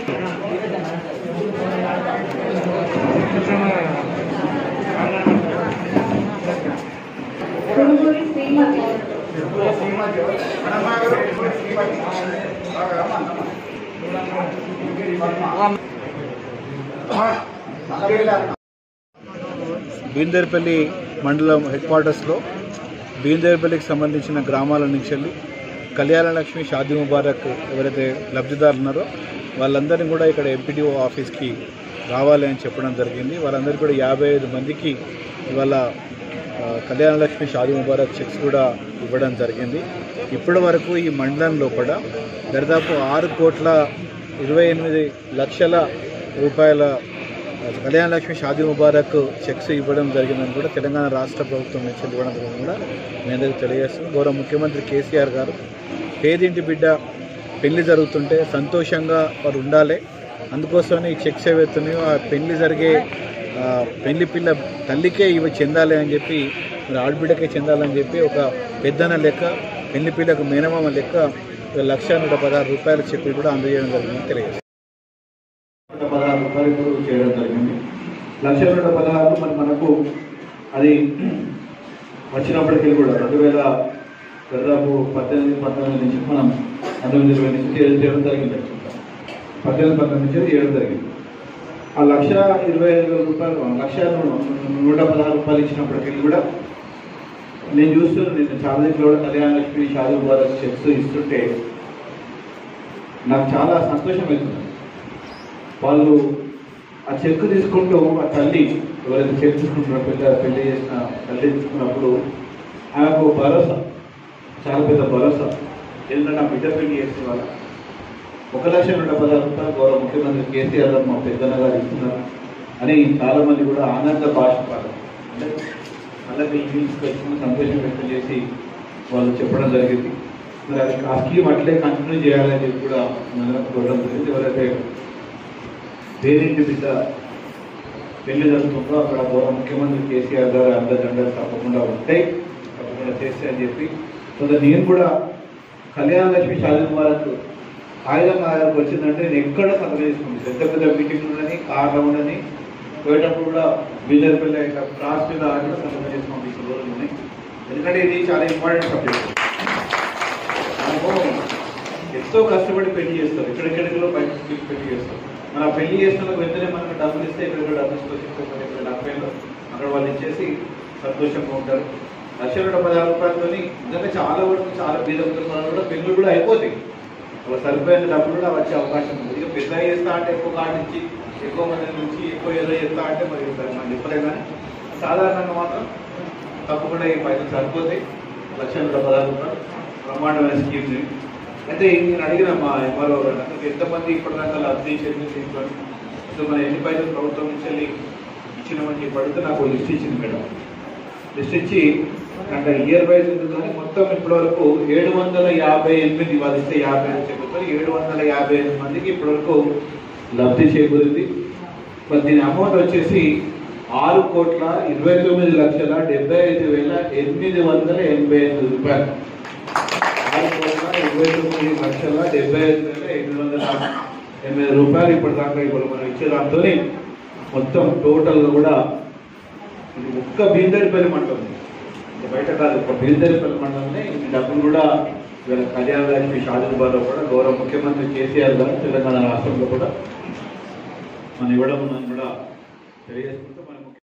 కుడుమూరి శ్రీమతి బీందేర్పల్లి మండలం హెడ్ క్వార్టర్స్లో బీందేర్పల్లికి సంబంధించిన గ్రామాల నుంచి వెళ్ళి కళ్యాణ లక్ష్మి షాదీ ముబారక్ ఎవరైతే లబ్ధిదారులు ఉన్నారో వాళ్ళందరినీ కూడా ఇక్కడ ఎంపీడీఓ ఆఫీస్కి రావాలి అని చెప్పడం జరిగింది వాళ్ళందరికీ కూడా యాభై ఐదు మందికి ఇవాళ ఆ, కళ్యాణ లక్ష్మి షాదీ ముబారక్ చెక్స్ కూడా ఇవ్వడం జరిగింది ఇప్పటి వరకు ఈ మండలంలో కూడా దాదాపు ఆరు కోట్ల ఇరవై ఎనిమిది లక్షల రూపాయల కళ్యాణ లక్ష్మి షాదీ ముబారక్ చెక్స్ ఇవ్వడం జరిగిందని కూడా తెలంగాణ రాష్ట్ర ప్రభుత్వం నుంచి ఇవ్వడం జరిగింది కూడా మీ అందరికీ తెలియజేస్తుంది గౌరవ ముఖ్యమంత్రి కేసీఆర్ గారు పేదింటి బిడ్డ పెళ్లి జరుగుతుంటే సంతోషంగా వారు ఉండాలి అందుకోసమని ఈ చెక్స్ ఏవైతున్నాయో ఆ పెళ్లి జరిగే ఆ, పెళ్లి పిల్ల తల్లికే ఇవి చెందాలి అని చెప్పి మరి ఆడబిడ్డకే చెందాలని చెప్పి ఒక పెద్దన లెక్క పెళ్లి పిల్లకు మేనమామ లెక్క లక్ష నూట పదహారు రూపాయల చెక్కులు కూడా అందజేయడం జరిగిందని తెలియజేస్తుంది నూట పదహారు రూపాయలు ఇప్పుడు చేయడం జరిగింది లక్ష నూట పదహారు మరి మనకు అది వచ్చినప్పటికీ కూడా రెండు వేల దాదాపు పద్దెనిమిది పంతొమ్మిది నుంచి మనం పంతొమ్మిది ఇరవై నుంచి చేయడం చేయడం జరిగింది పద్దెనిమిది పంతొమ్మిది నుంచి చేయడం జరిగింది ఆ లక్ష ఇరవై ఐదు వేల రూపాయలు లక్ష నూ- నూట పదహారు రూపాయలు ఇచ్చినప్పటికీ కూడా నేను చూస్తున్నాను నేను చాలా దగ్గర కూడా కళ్యాణ లక్ష్మి షాదీ ముబారక్ చెక్స్ ఇస్తుంటే నాకు చాలా సంతోషం అవుతుంది వాళ్ళు ఆ చెక్ తీసుకుంటూ ఆ తల్లి ఎవరైతే చెక్ తీసుకుంటున్నారో పెద్ద పెళ్లి చేసిన తల్లి తీసుకున్నప్పుడు ఆమెకు భరోసా చాలా పెద్ద భరోసా ఏంటంటే ఆ బిడ్డ పెళ్లి చేసిన వాళ్ళ ఒక లక్ష నూట పదహారు రూపాయలు గౌరవ ముఖ్యమంత్రి కేసీఆర్ గారు మా పెద్దన్న గారు ఇస్తున్నారు అని చాలా మంది కూడా ఆనంద భాష అంటే అలాగే ఇంగ్లీష్ పెట్టుకుని సంతోషం వ్యక్తం చేసి వాళ్ళు చెప్పడం జరిగింది మరి అది ఆ స్కీమ్ అట్లే కంటిన్యూ చేయాలని చెప్పి కూడా మనం కోరడం జరిగింది ఎవరైతే పేరింటి బిడ్డ పెళ్లి జరుగుతుందో అక్కడ గౌరవ ముఖ్యమంత్రి కేసీఆర్ గారు అండదండలు తప్పకుండా ఉంటాయి తప్పకుండా చేస్తే అని చెప్పి సో నేను కూడా కళ్యాణ లక్ష్మి షాదీ ముబారక్ ఆయుధం ఆయుధం వచ్చిందంటే నేను ఎక్కడ సంతకం చేసుకుంటాను పెద్ద పెద్ద మీటింగ్లు ఉండని కార్లు ఉండని పోయేటప్పుడు కూడా బీదర్ పిల్ల ఇట్లా క్రాస్ మీద ఆడి కూడా సంతకం చేసి పంపించిన రోజులు ఉన్నాయి ఎందుకంటే ఇది చాలా ఇంపార్టెంట్ సబ్జెక్ట్ మనము ఎంతో కష్టపడి పెళ్లి చేస్తారు ఎక్కడెక్కడికలో బయట తీసుకెళ్ళి పెళ్లి చేస్తారు మన ఆ పెళ్లి చేస్తున్న వెంటనే మనకు డబ్బులు ఇస్తే ఇక్కడ డబ్బులు తీసుకొచ్చి ఇంకొకటి ఇక్కడ డెబ్బై ఏళ్ళు అక్కడ వాళ్ళు ఇచ్చేసి సంతోషంగా ఉంటారు లక్ష నూట పదహారు రూపాయలతోని నిజంగా చాలా వరకు చాలా బీద కుటుంబాలు కూడా పెళ్లి కూడా అయిపోతాయి అలా సరిపోయిన డబ్బులు కూడా వచ్చే అవకాశం ఉంది ఇక పెద్ద చేస్తా అంటే ఎక్కువ కార్డు ఇచ్చి ఎక్కువ మంది నుంచి ఎక్కువ ఏదో చేస్తా అంటే మరి దాన్ని మనం చెప్పలేం కానీ సాధారణంగా మాత్రం తప్పకుండా ఈ పైసలు సరిపోతాయి లక్ష నూట పదహారు రూపాయలు బ్రహ్మాండమైన స్కీమ్ ఇది. అయితే నేను అడిగిన మా ఎంఆర్ఓ గారు అసలు ఎంతమంది ఇప్పటిదాకా లబ్ధి చెంది తీసుకొని అసలు మన ఎన్ని పైసలు ప్రభుత్వం నుంచి వెళ్ళి ఇచ్చినామని చెప్పి అడిగితే నాకు లిస్ట్ ఇచ్చింది మేడం లిస్ట్ ఇచ్చి అంటే ఇయర్ వైజ్ ఉంది కానీ మొత్తం ఇప్పటి వరకు ఏడు వందల యాభై ఎనిమిది వాళ్ళు ఇస్తే యాభై అని చెప్తారు ఏడు వందల యాభై ఎనిమిది మందికి ఇప్పటి వరకు లబ్ధి చేకూరింది మరి దీని అమౌంట్ వచ్చేసి ఆరు కోట్ల ఇరవై తొమ్మిది లక్షల డెబ్బై ఐదు వేల ఎనిమిది వందల ఎనభై ఎనిమిది రూపాయలు ఆరు కోట్ల ఇరవై తొమ్మిది లక్షల డెబ్బై ఐదు వేల ఎనిమిది వందల ఎనిమిది రూపాయలు ఇప్పటిదాకా ఇప్పుడు మనం ఇచ్చే దాంతో మొత్తం టోటల్గా కూడా ఇది ఒక్క బీందరిపల్లి మండలం ఇది బయట కాదు ఒక బీందరిపల్లి మండలంలో ఈ డబ్బులు కూడా ఇవాళ కళ్యాణ లక్ష్మి షాజీబాలో కూడా గౌరవ ముఖ్యమంత్రి కేసీఆర్ గారు తెలంగాణ రాష్ట్రంలో కూడా మనం ఇవ్వడం ఉందని కూడా తెలియజేసుకుంటూ మనం